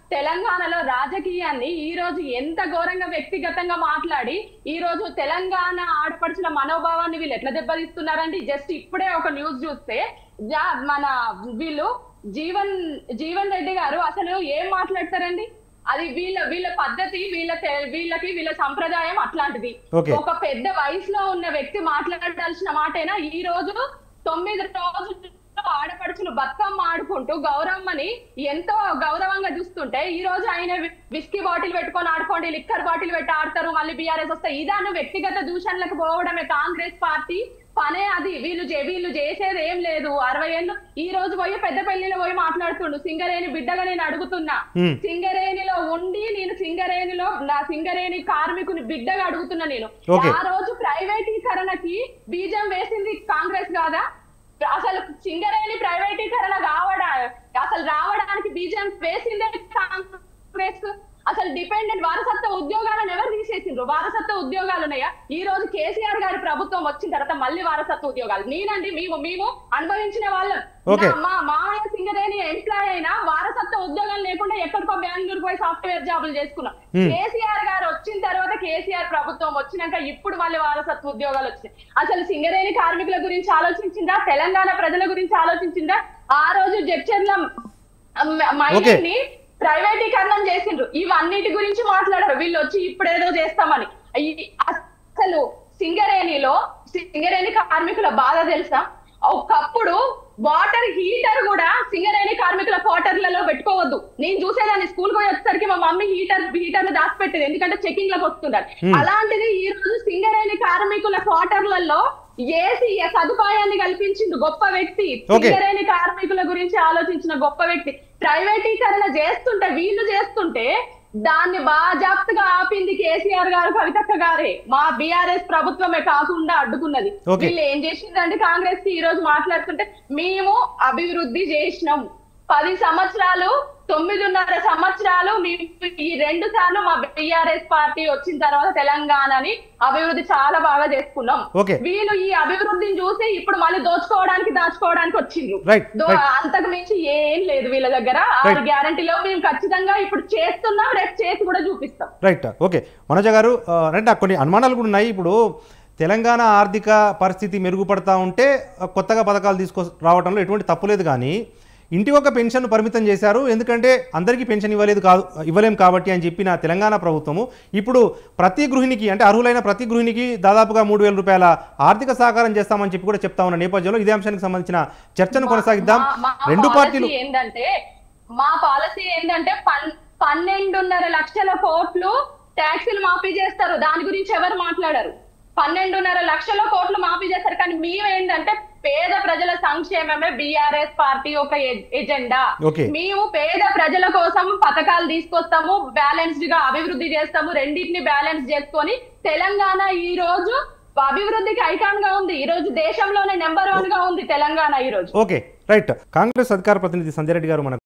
తెలంగాణలో రాజకీయాన్ని ఈ రోజు ఎంత ఘోరంగా వ్యక్తిగతంగా మాట్లాడి ఈ రోజు తెలంగాణ ఆడపడుచుల మనోభావాన్ని వీళ్ళు ఎట్లా దెబ్బతీస్తున్నారండి జస్ట్ ఇప్పుడే ఒక న్యూస్ చూస్తే జా- మన వీళ్ళు జీవన్ జీవన్ రెడ్డి గారు అసలు ఏం మాట్లాడతారండి అది వీళ్ళ వీళ్ళ పద్ధతి వీళ్ళ తె- వీళ్ళకి వీళ్ళ సంప్రదాయం అట్లాంటిది Okay. ఒక పెద్ద వయసులో ఉన్న వ్యక్తి మాట్లాడాల్సిన మాటేనా ఈ రోజు తొమ్మిది రోజులు ఆడపడుచులు బతుకమ్మ ఆడుకుంటూ గౌరమ్మని ఎంతో గౌరవంగా చూస్తుంటే ఈ రోజు ఆయన వి- విస్కీ బాటిల్ పెట్టుకొని ఆడుకోండి లిక్కర్ బాటిల్ పెట్టి ఆడతారు మళ్ళీ బీఆర్ఎస్ వస్తే ఇదాను వ్యక్తిగత దూషణలకు పోవడమే కాంగ్రెస్ పార్టీ పనే అది వీళ్ళు చే- వీళ్ళు చేసేది ఏం లేదు అరవై ఏళ్ళు ఈ రోజు పోయి పెద్ద పెళ్లిలో పోయి మాట్లాడుతుండు సింగరేణి బిడ్డగా నేను అడుగుతున్నా Hmm. సింగరేణిలో ఉండి నేను సింగరేణిలో నా సింగరేణి కార్మికుని బిడ్డగా అడుగుతున్నా నేను Okay. ఆ రోజు ప్రైవేటీకరణకి బీజం వేసింది కాంగ్రెస్ కాదా అసలు సింగరేణి ప్రైవేటీకరణ కావడా అసలు రావడానికి బీజం వేసిందే కాంగ్రెస్ అసలు డిపెండెంట్ వారసత్వ ఉద్యోగాలను ఎవరు తీసేసిండ్రు వారసత్వ ఉద్యోగాలు ఉన్నాయా ఈ రోజు కేసీఆర్ గారి ప్రభుత్వం వచ్చిన తర్వాత మళ్ళీ వారసత్వ ఉద్యోగాలు నేనండి మేము మేము అనుభవించిన వాళ్ళం Okay. నా- మా మామయ్య సింగరేణి ఎంప్లాయ్ అయినా వారసత్వ ఉద్యోగం లేకుండా ఎక్కడికో బెంగళూరు పోయి సాఫ్ట్వేర్ జాబులు చేసుకున్నాం Hmm. కేసీఆర్ గారు వచ్చిన తర్వాత కేసీఆర్ ప్రభుత్వం వచ్చినాక ఇప్పుడు మళ్ళీ వారసత్వ ఉద్యోగాలు వచ్చినాయి అసలు సింగరేణి కార్మికుల గురించి ఆలోచించిందా తెలంగాణ ప్రజల గురించి ఆలోచించిందా ఆ రోజు జడ్చర్ల మైనింగ్ ప్రైవేటీకరణం చేసిండ్రు ఇవన్నిటి గురించి మాట్లాడారు వీళ్ళు వచ్చి ఇప్పుడేదో చేస్తామని ఈ- అసలు సింగరేణిలో సింగరేణి కార్మికుల బాధ తెలుసా ఒకప్పుడు వాటర్ హీటర్ కూడా సింగరేణి కార్మికుల క్వార్టర్లలో పెట్టుకోవద్దు నేను చూసేదాన్ని స్కూల్ పోయి వచ్చేసరికి మా మమ్మీ హీటర్ హీటర్ దాచిపెట్టేది ఎందుకంటే చెకింగ్ లకు వస్తున్నారు Hmm. అలాంటిది ఈ రోజు సింగరేణి కార్మికుల క్వార్టర్లలో ఏసీ సదుపాయాన్ని కల్పించింది గొప్ప వ్యక్తి Okay. సింగరేణి కార్మికుల గురించి ఆలోచించిన గొప్ప వ్యక్తి ప్రైవేటీకరణ చేస్తుంటే వీళ్ళు చేస్తుంటే దాన్ని బాజాప్తగా ఆపింది కేసీఆర్ గారు కవితక్క గారే మా బీఆర్ఎస్ ప్రభుత్వమే కాకుండా అడ్డుకున్నది Okay. వీళ్ళు ఏం చేసిందంటే కాంగ్రెస్ కి ఈ రోజు మాట్లాడుతుంటే మేము అభివృద్ధి చేసినాం పది సంవత్సరాలు తొమ్మిదిన్నర సంవత్సరాలు మేము ఈ రెండు సార్లు మా బీఆర్ఎస్ పార్టీ వచ్చిన తర్వాత తెలంగాణని అభివృద్ధి చాలా బాగా చేసుకున్నాం Okay. వీళ్ళు ఈ అభివృద్ధిని చూసి ఇప్పుడు మళ్ళీ దోచుకోవడానికి దాచుకోవడానికి వచ్చిండ్రు Right, దో- right. అంతకు మించి ఏం లేదు వీళ్ళ దగ్గర ఆరు Right. గ్యారంటీలో మేము ఖచ్చితంగా ఇప్పుడు చేస్తున్నాం రేపు చేసి కూడా చూపిస్తాం రైట్ ఓకే మనోజ గారు ఆ, రైట్ నాకు కొన్ని అనుమానాలు కూడా ఉన్నాయి ఇప్పుడు తెలంగాణ ఆర్థిక పరిస్థితి మెరుగుపడతా ఉంటే ఆ, కొత్తగా పథకాలు తీసుకొ రావడంలో ఎటువంటి తప్పు లేదు కానీ ఇంటి ఒక పెన్షన్ పరిమితం చేశారు ఎందుకంటే అందరికీ పెన్షన్ ఇవ్వలేదు కాదు ఇవ్వలేం కాబట్టి అని చెప్పిన తెలంగాణ ప్రభుత్వము ఇప్పుడు ప్రతి గృహిణికి అంటే అర్హులైన ప్రతి గృహిణికి దాదాపుగా మూడు వేల రూపాయల ఆర్థిక సహకారం చేస్తామని చెప్పి కూడా చెప్తా ఉన్న నేపథ్యంలో ఇదే అంశానికి సంబంధించిన చర్చను కొనసాగిద్దాం మా- మా రెండు policy పార్టీలు ఏంటంటే మా పాలసీ ఏంటంటే పన్ పన్నెండున్నర లక్షల కోట్లు ట్యాక్సీలు మాఫీ చేస్తారు దాని గురించి ఎవరు మాట్లాడారు పన్నెండున్నర లక్షల కోట్లు మాఫీ చేస్తారు కానీ మేము ఏంటంటే పేద ప్రజల సంక్షేమమే బీఆర్ఎస్ పార్టీ ఒక ఎ- ఎజెండా Okay. మేము పేద ప్రజల కోసం పథకాలు తీసుకొస్తాము బ్యాలెన్స్డ్ గా అభివృద్ధి చేస్తాము రెండింటిని బ్యాలెన్స్ చేసుకొని తెలంగాణ ఈ రోజు అభివృద్ధికి ఐకాన్ గా ఉంది ఈ రోజు దేశంలోనే నెంబర్ వన్ గా ఉంది తెలంగాణ ఈ రోజు ఓకే రైట్ కాంగ్రెస్ అధికార ప్రతినిధి సంజయ్ రెడ్డి గారు మనకు